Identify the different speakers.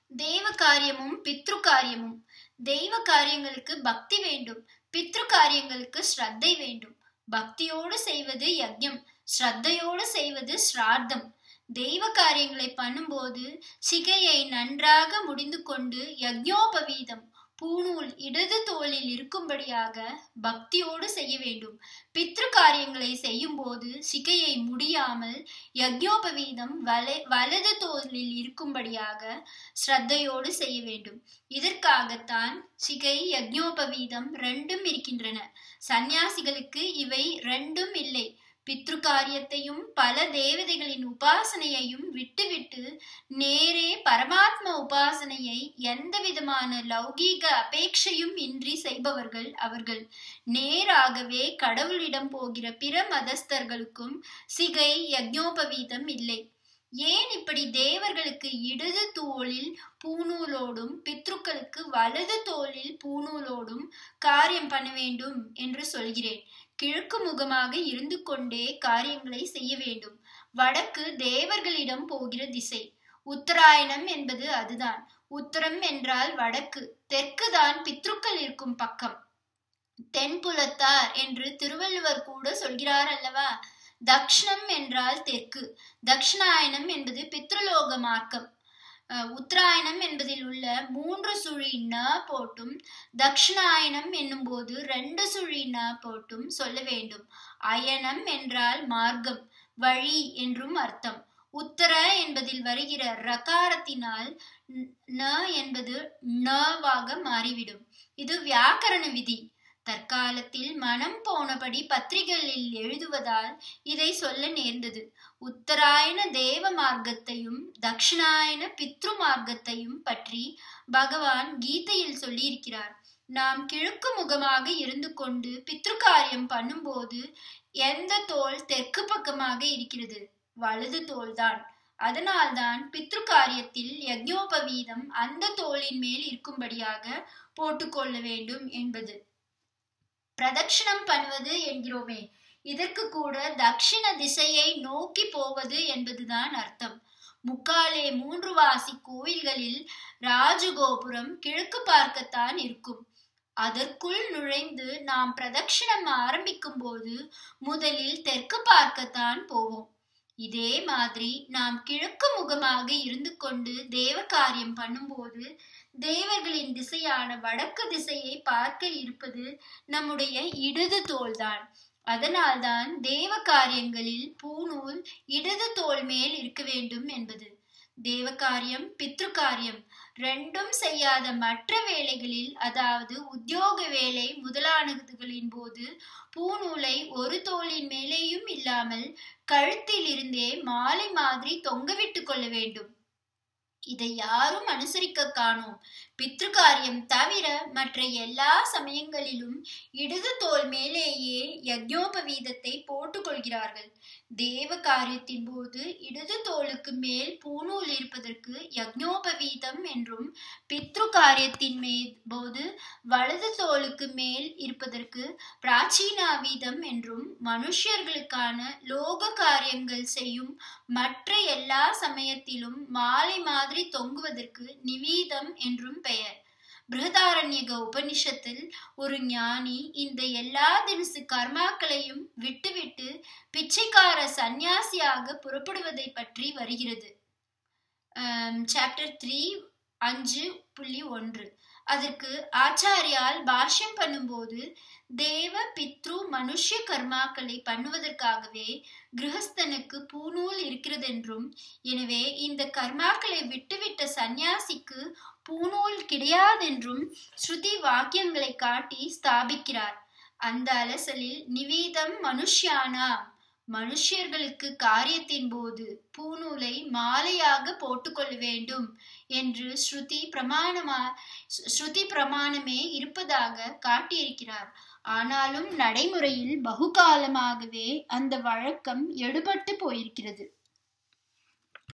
Speaker 1: தேவ காரியமும் பித்ரு காரியமும் தெய்வ காரியங்களுக்கு பக்தி வேண்டும் பித்ரு காரியங்களுக்கு ஸ்ரத்தை வேண்டும் பக்தியோடு செய்வது யஜ்யம் ஸ்ரத்தையோடு செய்வது ஸ்ரார்த்தம் தெய்வ காரியங்களை பண்ணும்போது சிகையை நன்றாக முடிந்து கொண்டு யஜ்யோபவீதம் பூணூல் இடது தோளில் இருக்கும்படியாக பக்தியோடு செய்ய வேண்டும் பித்ரு காரியங்களை செய்யும் போது சிகையை முடியாமல் யக்யோபவீதம் வல வலது தோளில் இருக்கும்படியாக ஸ்ரத்தையோடு செய்ய வேண்டும் இதற்காகத்தான் சிகை யக்ஞோபவீதம் ரெண்டும் இருக்கின்றன சந்நியாசிகளுக்கு இவை ரெண்டும் இல்லை பித்ரு காரியத்தையும் பல தேவதைகளின் உபாசனையையும் விட்டுவிட்டு நேரே பரமாத்ம உபாசனையை எந்த விதமான லௌகீக அபேட்சையும் இன்றி செய்பவர்கள் அவர்கள் நேராகவே கடவுளிடம் போகிற பிற மதஸ்தர்களுக்கும் சிகை யக்ஞோபவீதம் இல்லை ஏன் இப்படி தேவர்களுக்கு இடது தோளில் பூநூலோடும் பித்ருக்களுக்கு வலது தோளில் பூநூலோடும் காரியம் பண்ண வேண்டும் என்று சொல்கிறேன் கிழக்கு முகமாக இருந்து கொண்டே காரியங்களை செய்ய வேண்டும் வடக்கு தேவர்களிடம் போகிற திசை உத்தராயணம் என்பது அதுதான் உத்தரம் என்றால் வடக்கு தெற்கு தான் பித்ருக்கள் இருக்கும் பக்கம் தென்புலத்தார் என்று திருவள்ளுவர் கூட சொல்கிறார் அல்லவா தக்ஷணம் என்றால் தெற்கு தக்ஷணாயனம் என்பது பித்ருலோக மார்க்கம் உத்தராயணம் என்பதில் உள்ள மூன்று சுழி ந போட்டும் தக்ஷணாயனம் என்னும் போது ரெண்டு சுழி ந போட்டும் சொல்ல வேண்டும் அயனம் என்றால் மார்க்கம் வழி என்றும் அர்த்தம் உத்தர என்பதில் வருகிற ரகாரத்தினால் ந என்பது நவாக மாறிவிடும் இது வியாக்கரண விதி தற்காலத்தில் மனம் போனபடி பத்திரிகைகளில் எழுதுவதால் இதை சொல்ல நேர்ந்தது உத்தராயண தேவ மார்க்கத்தையும் தக்ஷணாயன பித்ரு மார்க்கத்தையும் பற்றி பகவான் கீதையில் சொல்லியிருக்கிறார் நாம் கிழக்கு முகமாக இருந்து கொண்டு பித்ரு காரியம் பண்ணும்போது எந்த தோல் தெற்கு பக்கமாக இருக்கிறது வலது தோல்தான் அதனால்தான் பித்ரு காரியத்தில் யக்ஞோபவீதம் அந்த தோளின் மேல் இருக்கும்படியாக போட்டுக்கொள்ள வேண்டும் என்பது பிரதட்சிணம் பண்ணுவது என்கிறோமே இதற்கு கூட தக்ஷிண திசையை நோக்கி போவது என்பதுதான் அர்த்தம் முக்காலே மூன்று வாசி கோயில்களில் ராஜகோபுரம் கிழக்கு பார்க்கத்தான் இருக்கும் அதற்குள் நுழைந்து நாம் பிரதட்சிணம் ஆரம்பிக்கும் போது முதலில் தெற்கு பார்க்கத்தான் போவோம் இதே மாதிரி நாம் கிழக்கு முகமாக இருந்து கொண்டு தேவ காரியம் பண்ணும்போது தேவர்களின் திசையான வடக்கு திசையை பார்க்க இருப்பது நம்முடைய இடது தோல்தான் அதனால்தான் தேவ காரியங்களில் பூநூல் இடது தோல் மேல் இருக்க வேண்டும் என்பது தேவ காரியம் பித்ரு காரியம் ரெண்டும் செய்யாத மற்ற வேலைகளில் அதாவது உத்தியோக வேலை முதலானதுகளின் போது பூநூலை ஒரு தோளின் மேலேயும் இல்லாமல் கழுத்தில் இருந்தே மாலை மாதிரி தொங்கவிட்டு கொள்ள வேண்டும் இதை யாரும் அனுசரிக்க காணோம் பித்ரு காரியம் தவிர மற்ற எல்லா சமயங்களிலும் இடது தோல் மேலேயே யக்ஞோபவீதத்தை போட்டுக் கொள்கிறார்கள் தேவ காரியத்தின் போது இடது தோளுக்கு மேல் பூநூல் இருப்பதற்கு யக்ஞோபவீதம் என்றும் பித்ரு காரியத்தின் மே போது வலது தோளுக்கு மேல் இருப்பதற்கு பிராச்சீனாவீதம் என்றும் மனுஷர்களுக்கான லோக காரியங்கள் செய்யும் மற்ற எல்லா சமயத்திலும் மாலை மாதிரி தொங்குவதற்கு நிவீதம் என்றும் பெயர் பிருகதாரண்யக உபனிஷத்தில் ஒரு ஞானி இந்த எல்லா தினசு கர்மாக்களையும் விட்டுவிட்டு பிச்சைக்கார சந்நியாசியாக புறப்படுவதை பற்றி வருகிறது சாப்டர் த்ரீ அஞ்சு புள்ளி ஒன்று அதற்கு ஆச்சாரியால் பாஷ்யம் பண்ணும்போது தேவ பித்ரு மனுஷ கர்மாக்களை பண்ணுவதற்காகவே கிரகஸ்தனுக்கு பூநூல் இருக்கிறதென்றும் எனவே இந்த கர்மாக்களை விட்டுவிட்ட சந்நியாசிக்கு பூநூல் கிடையாதென்றும் ஸ்ருதி வாக்கியங்களை காட்டி ஸ்தாபிக்கிறார் அந்த அலசலில் நிவேதம் மனுஷ்யானா மனுஷர்களுக்கு காரியத்தின் போது பூநூலை மாலையாக போட்டுக்கொள்ள வேண்டும் என்று ஸ்ருதி பிரமாணமா ஸ்ருதி பிரமாணமே இருப்பதாக காட்டியிருக்கிறார் ஆனாலும் நடைமுறையில் பகுகாலமாகவே அந்த வழக்கம் எடுபட்டு போயிருக்கிறது